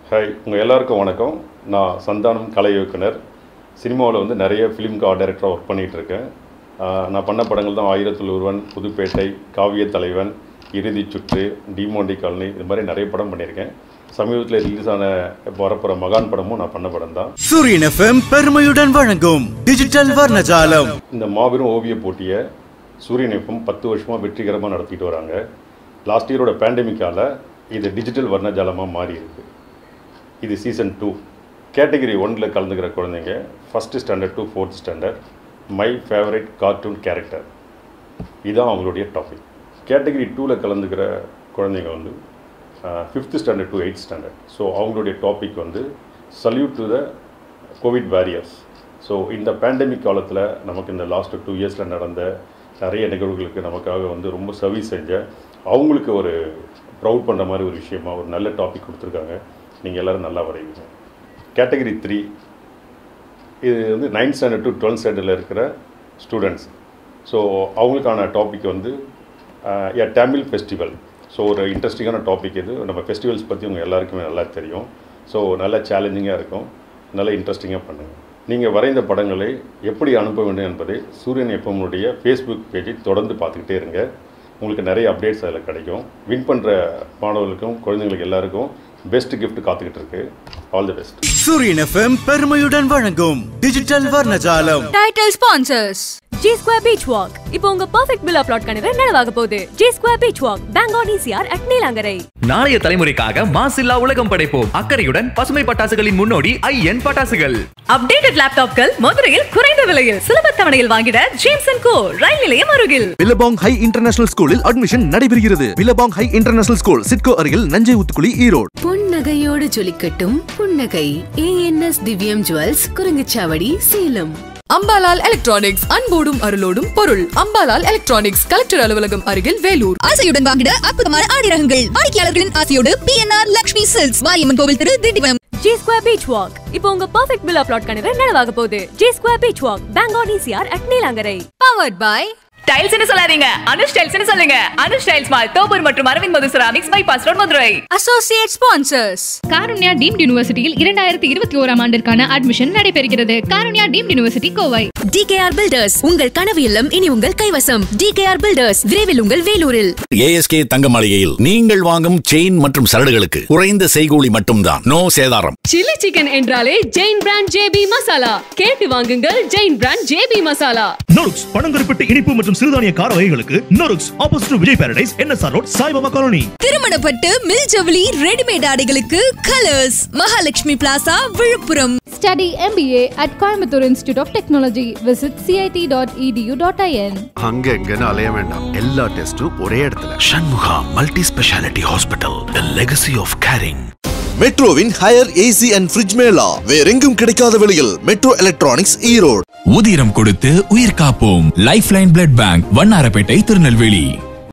hi உங்கள் எல்லாருக்கும் வணக்கம் நான் சந்தானம் கலை இயக்குனர் சினிமாவில் வந்து நிறைய ஃபிலிம் கா டைரக்டராக ஒர்க் பண்ணிகிட்டு இருக்கேன் ஆஹ் நான் பண்ண படங்கள் தான் ஆயிரத்தில் ஒருவன் புதுப்பேட்டை காவிய தலைவன் இறுதிச் சுற்று டிமோண்டி காலனி இது மாதிரி நிறைய படம் பண்ணியிருக்கேன் சமீபத்தில் ரிலீஸ் ஆன இப்போ வரப்போகிற மகான் படமும் நான் பண்ண படம் தான் சூரியன் எஃப்எம் பெருமையுடன் வழங்கும் டிஜிட்டல் வர்ணஜாலம் இந்த மாபெரும் ஓவிய போட்டியை சூரியன் எஃப்எம் பத்து வருஷமாக வெற்றிகரமாக நடத்திட்டு வராங்க லாஸ்ட் இயரோட பேண்டமிக்கால இது டிஜிட்டல் வர்ணஜாலமாக மாறி இருக்கு இது சீசன் டூ கேட்டகரி ஒன்றில் கலந்துக்கிற குழந்தைங்க first standard to fourth standard my favourite cartoon character இதுதான் அவங்களுடைய டாபிக் கேட்டகரி டூவில் கலந்துக்கிற குழந்தைங்க வந்து fifth standard to eight standard so அவங்களுடைய டாபிக் வந்து salute to the covid warriors so இந்த பேண்டமிக் காலத்தில் நமக்கு இந்த லாஸ்ட் டூ இயர்ஸில் நடந்த நிறைய நிகழ்வுகளுக்கு நமக்காக வந்து ரொம்ப சர்வீஸ் செஞ்ச அவங்களுக்கு ஒரு ப்ரௌட் பண்ணுற மாதிரி ஒரு விஷயமா ஒரு நல்ல டாபிக் கொடுத்துருக்காங்க நீங்கள் எல்லோரும் நல்லா வரைவீங்க கேட்டகரி த்ரீ இது வந்து நைன்த் ஸ்டாண்டர்ட் டு டுவெல்த் ஸ்டாண்டர்டில் இருக்கிற ஸ்டூடெண்ட்ஸ் ஸோ அவங்களுக்கான டாபிக் வந்து எ தமிழ் ஃபெஸ்டிவல் ஸோ ஒரு இன்ட்ரெஸ்டிங்கான டாபிக் இது நம்ம ஃபெஸ்டிவல்ஸ் பற்றி உங்கள் எல்லாருக்குமே நல்லா தெரியும் ஸோ நல்லா சேலஞ்சிங்காக இருக்கும் நல்லா இன்ட்ரெஸ்டிங்காக பண்ணுங்கள் நீங்கள் வரைந்த படங்களை எப்படி அனுப்ப வேண்டும் என்பதை சூரியன் எப்பமுடைய ஃபேஸ்புக் பேஜை தொடர்ந்து பார்த்துக்கிட்டே இருங்க உங்களுக்கு நிறைய அப்டேட்ஸ் அதில் கிடைக்கும் வின் பண்ணுற மாணவர்களுக்கும் குழந்தைங்களுக்கு எல்லாருக்கும் பெஸ்ட் gift காத்துக்கிட்டு இருக்கு all the best Suryan FM பெருமையுடன் வழங்கும் digital Varnajalam title sponsors G Square Beach Walk இப்போ உங்க பெர்ஃபெக்ட் வில்லா பிளாட் கனவு நனவாக போகுது G Square Beach Walk Bangkok ECR at Neelankarai நாளைய தலைமுறைக்காக மாசில்லா உலகம் படைப்போம் அக்கறையுடன் பசுமை பட்டாசுகளின் முன்னோடி ஐஎன் பட்டாசுகள் அப்டேட்டட் லேப்டாப்கள் மதுரையில் குறைந்த விலையில் சுலப தவணையில் வாங்கிட ஜேம்ஸ் அண்ட் கோ ரயில் நிலையம் அருகில் பில்லபாங் ஹை இன்டர்நேஷனல் ஸ்கூலில் அட்மிஷன் நடைபெறுகிறது Billabong High International School SIDCO அருகில் நஞ்சை ஊத்துக்குளி ஈரோடு புன்னகையோடு ஜொலிக்கட்டும் புன்னகை ANS Divyam jewels Kurunguchavadi Salem Ambalal electronics அன்போடும் அருளோடும் பொருள் அம்பாலால் எலக்ட்ரானிக்ஸ் கலெக்டர் அலுவலகம் அருகில் வேலூர் ஆசையுடன் வாங்கிட அற்புதமான ஆடி ரகங்கள் வாடிக்கையாளர்களின் ஆசையோடு பிஎன்ஆர் லக்ஷ்மி சில்க்ஸ் மாரியம்மன் கோவில் திரு Tindivanam G Square Beach Walk இப்போ உங்க பெர்ஃபெக்ட் வில்லா பிளாட் கனவு நனவாக போகுது G Square Beach Walk Bangkok ECR at Neelankarai powered by டைல்ஸ்னு சொல்லாதீங்க அனுஷ் டைல்ஸ்னு சொல்லுங்க அனுஷ் டைல்ஸ் மால் தோப்பூர் மற்றும் Arvind Madhu ceramics bypass road Madurai associate sponsors Karunya deemed யூனிவர்சிட்டியில் இரண்டாயிரத்தி இருபத்தி ஓராம் ஆண்டிற்கான அட்மிஷன் நடைபெறுகிறது Karunya deemed university Kovai TKR builders உங்கள் கனவு இல்லம் இனி உங்கள் கைவசம் டிகேஆர் பில்டர்ஸ் விரைவில் உங்கள் வேலூரில் ஏஎஸ்கே தங்க மாளிகையில் நீங்கள் வாங்கும் செயின் மற்றும் சரடுகளுக்கு குறைந்த செய்கூலி மட்டும்தான் நோ சேதாரம் சில்லி சிக்கன் என்றாலே ஜெயின் பிராண்ட் ஜேபி மசாலா கேட்டு வாங்குங்கள் ஜெயின் பிராண்ட் ஜேபி மசாலா நொருக்ஸ் பனங்கருப்பட்டு இனிப்பு மற்றும் சிறுதானிய கார வகைகளுக்கு Norukks opposite Vijay paradise NSR road Saibaba colony Thirumanapattu mill ஜவுளி ரெடிமேட் ஆடைகளுக்கு colours Mahalakshmi plaza Villupuram study MBA at Coimbatore institute of technology visit CIT dot EDU dot IN அங்க எங்கன்னு அலைய வேண்டாம் எல்லா டெஸ்டும் ஒரே இடத்துல Shanmuga multi speciality hospital the legacy of caring மெட்ரோவின் higher AC and fridge mela வேறெங்கும் கிடைக்காத விலையில் மெட்ரோ எலக்ட்ரானிக்ஸ் ஈரோடு உதிரம் கொடுத்து உயிர் காப்போம் life line blood bank Vannarapettai Tirunelveli